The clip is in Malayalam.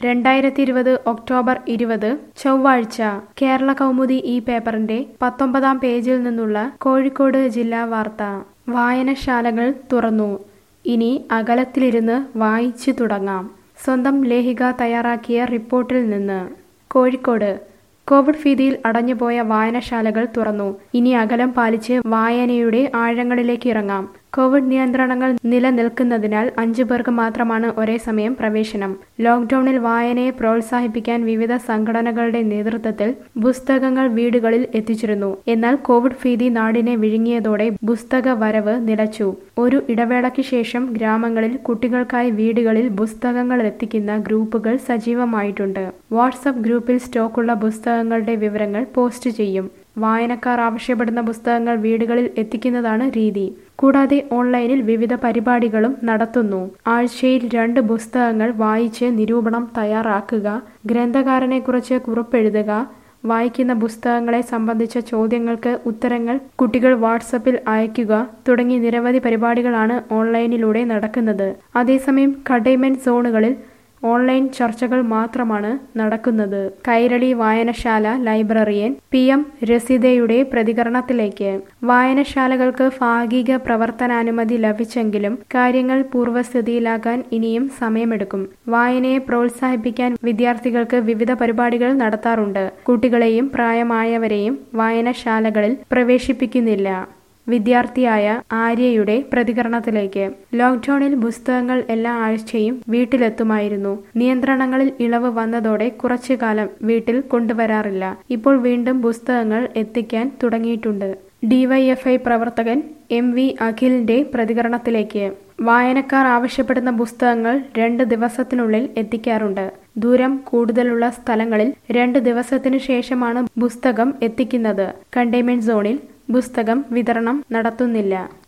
രണ്ടായിരത്തി ഇരുപത് ഒക്ടോബർ ഇരുപത് ചൊവ്വാഴ്ച കേരള കൗമുദി ഈ പേപ്പറിന്റെ പത്തൊമ്പതാം പേജിൽ നിന്നുള്ള കോഴിക്കോട് ജില്ലാ വാർത്ത വായനശാലകൾ തുറന്നു ഇനി അകലത്തിലിരുന്ന് വായിച്ചു തുടങ്ങാം സ്വന്തം ലേഖിക തയ്യാറാക്കിയ റിപ്പോർട്ടിൽ നിന്ന് കോഴിക്കോട് കോവിഡ് ഭീതിയിൽ അടഞ്ഞുപോയ വായനശാലകൾ തുറന്നു ഇനി അകലം പാലിച്ച് വായനയുടെ ആഴങ്ങളിലേക്ക് ഇറങ്ങാം കോവിഡ് നിയന്ത്രണങ്ങൾ നിലനിൽക്കുന്നതിനാൽ അഞ്ചു പേർക്ക് മാത്രമാണ് ഒരേ സമയം പ്രവേശനം ലോക്ഡൌണിൽ വായനയെ പ്രോത്സാഹിപ്പിക്കാൻ വിവിധ സംഘടനകളുടെ നേതൃത്വത്തിൽ പുസ്തകങ്ങൾ വീടുകളിൽ എത്തിച്ചിരുന്നു എന്നാൽ കോവിഡ് ഭീതി നാടിനെ വിഴുങ്ങിയതോടെ പുസ്തക വരവ് നിലച്ചു ഒരു ഇടവേളയ്ക്ക് ശേഷം ഗ്രാമങ്ങളിൽ കുട്ടികൾക്കായി വീടുകളിൽ പുസ്തകങ്ങൾ എത്തിക്കുന്ന ഗ്രൂപ്പുകൾ സജീവമായിട്ടുണ്ട് വാട്സപ്പ് ഗ്രൂപ്പിൽ സ്റ്റോക്കുള്ള പുസ്തകങ്ങളുടെ വിവരങ്ങൾ പോസ്റ്റ് ചെയ്യും വായനക്കാർ ആവശ്യപ്പെടുന്ന പുസ്തകങ്ങൾ വീടുകളിൽ എത്തിക്കുന്നതാണ് രീതി കൂടാതെ ഓൺലൈനിൽ വിവിധ പരിപാടികളും നടത്തുന്നു ആഴ്ചയിൽ രണ്ട് പുസ്തകങ്ങൾ വായിച്ച് നിരൂപണം തയ്യാറാക്കുക ഗ്രന്ഥകാരനെക്കുറിച്ച് കുറിപ്പെഴുതുക വായിക്കുന്ന പുസ്തകങ്ങളെ സംബന്ധിച്ച ചോദ്യങ്ങൾക്ക് ഉത്തരങ്ങൾ കുട്ടികൾ വാട്സപ്പിൽ അയയ്ക്കുക തുടങ്ങി നിരവധി പരിപാടികളാണ് ഓൺലൈനിലൂടെ നടക്കുന്നത് അതേസമയം കണ്ടെയ്ൻമെന്റ് സോണുകളിൽ ഓൺലൈൻ ചർച്ചകൾ മാത്രമാണ് നടക്കുന്നത് കൈരളി വായനശാല ലൈബ്രറിയൻ പി എം രസീദയുടെ പ്രതികരണത്തിലേക്ക് വായനശാലകൾക്ക് ഭാഗിക പ്രവർത്തനാനുമതി ലഭിച്ചെങ്കിലും കാര്യങ്ങൾ പൂർവ്വസ്ഥിതിയിലാക്കാൻ ഇനിയും സമയമെടുക്കും വായനയെ പ്രോത്സാഹിപ്പിക്കാൻ വിദ്യാർത്ഥികൾക്ക് വിവിധ പരിപാടികൾ നടത്താറുണ്ട് കുട്ടികളെയും പ്രായമായവരെയും വായനശാലകളിൽ പ്രവേശിപ്പിക്കുന്നില്ല വിദ്യാർത്ഥിയായ ആര്യയുടെ പ്രതികരണത്തിലേക്ക് ലോക്ഡൌണിൽ പുസ്തകങ്ങൾ എല്ലാ ആഴ്ചയും വീട്ടിലെത്തുമായിരുന്നു നിയന്ത്രണങ്ങളിൽ ഇളവ് വന്നതോടെ കുറച്ചു കാലം വീട്ടിൽ കൊണ്ടുവരാറില്ല ഇപ്പോൾ വീണ്ടും പുസ്തകങ്ങൾ എത്തിക്കാൻ തുടങ്ങിയിട്ടുണ്ട് ഡിവൈഎഫ്ഐ പ്രവർത്തകൻ എം വി അഖിലിന്റെ പ്രതികരണത്തിലേക്ക് വായനക്കാർ ആവശ്യപ്പെടുന്ന പുസ്തകങ്ങൾ രണ്ട് ദിവസത്തിനുള്ളിൽ എത്തിക്കാറുണ്ട് ദൂരം കൂടുതലുള്ള സ്ഥലങ്ങളിൽ രണ്ട് ദിവസത്തിനു ശേഷമാണ് പുസ്തകം എത്തിക്കുന്നത് കണ്ടെയ്ൻമെന്റ് സോണിൽ പുസ്തകം വിതരണം നടത്തുന്നില്ല